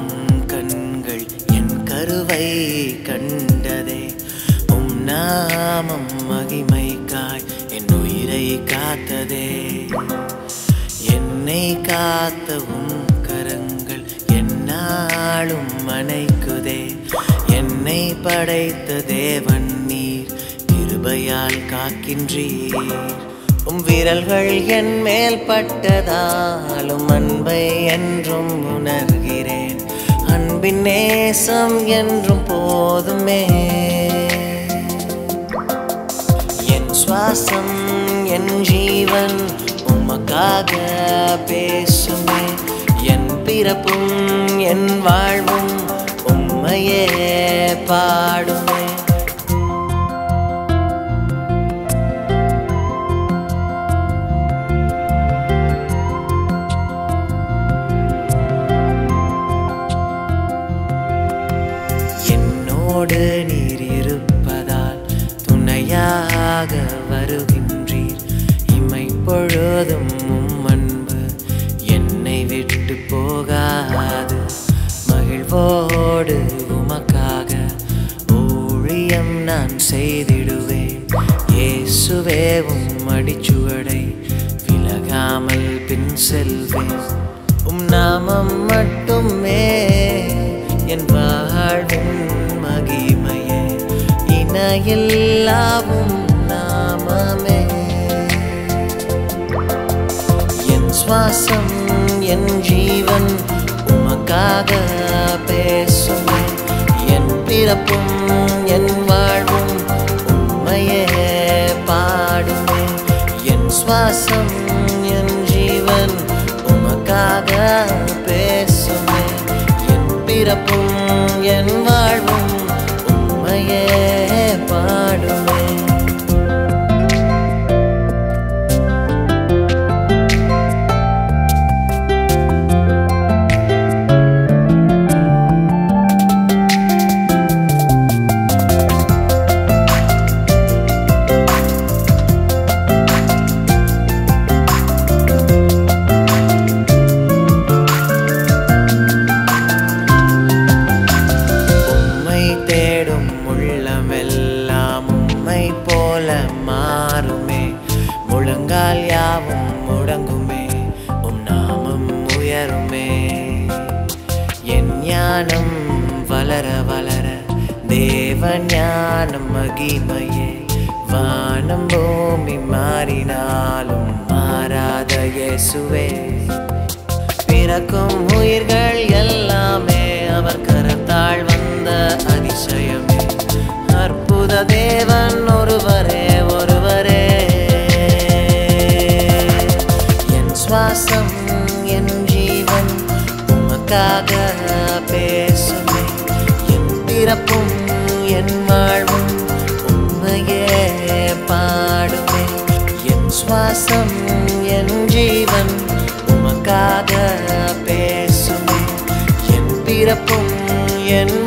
உம் கண்கள் என் கருவை கண்டதே உம் நாமம் மகிமைக்காய் என் உயிரை காத்ததே என்னை காத்த உம் கரங்கள் என்னாலும் அணைக்குதே என்னை படைத்த தேவன் நீர் கிருபையால் காக்கின்றீர் உம் விரல்கள் என் மேல் பட்டதாலும் அன்பை என்றும் உணர்கிறேன் அன்பின் நேசம் என்றும் போதுமே என் சுவாசம் என் ஜீவன் உமக்காக பேசுமே என் பிறப்பும் என் வாழ்வும் உம்மையே பாடுமே என்னோடு நீர் இருப்பதால் துணையாக வருகின்றீர் இமை பொழுதும் உம் அன்பு என்னை விட்டு போகாது மகிழ்வோடு உமக்காக ஊழியம் நான் செய்திடுவேன் இயேசுவே உம் அடிச்சுவடை விலகாமல் பின் செல்வேன் உம் நாமம் மட்டுமே என் வாழ்வின் மகிமையே இணையில்லாவும் நாமமே என் சுவாசம் என் ஜீவன் உமக்காக பேசுமே என் பிறப்பும் என் வாழ்வும் உம்மையே பாடுமே என் சுவாசம் என் ஜீவன் உமக்காக பேசுமே என் பிறப்பும் என் வாழ்வும் உம்மையே பாடுமே உம்மை தேடும் உள்ளமெல்லாம் உம்மை போல மாறுமே முழங்கால் யாவும் முடங்குமே உம் நாமம் உயருமே என் ஞானம் வளர வளர தேவ ஞானம் மகிமையே வானம் பூமி மாறினாலும் மாறாத இயேசுவே பிறக்கும் உயிர்கள் எல்லாமே அவர் கரத்தாள் வந்த அதிசயமே அற்புத தேவன் ஒருவரே ஒருவரே என் சுவாசம் என் ஜீவன் உமக்காக பேசுமே என் பிறப்பும் என் வாழ்வும் உண்மையே பாடுமே என் சுவாசம் என் ஜீவன் உமக்காக பேசுமே என் பிறப்பும் என்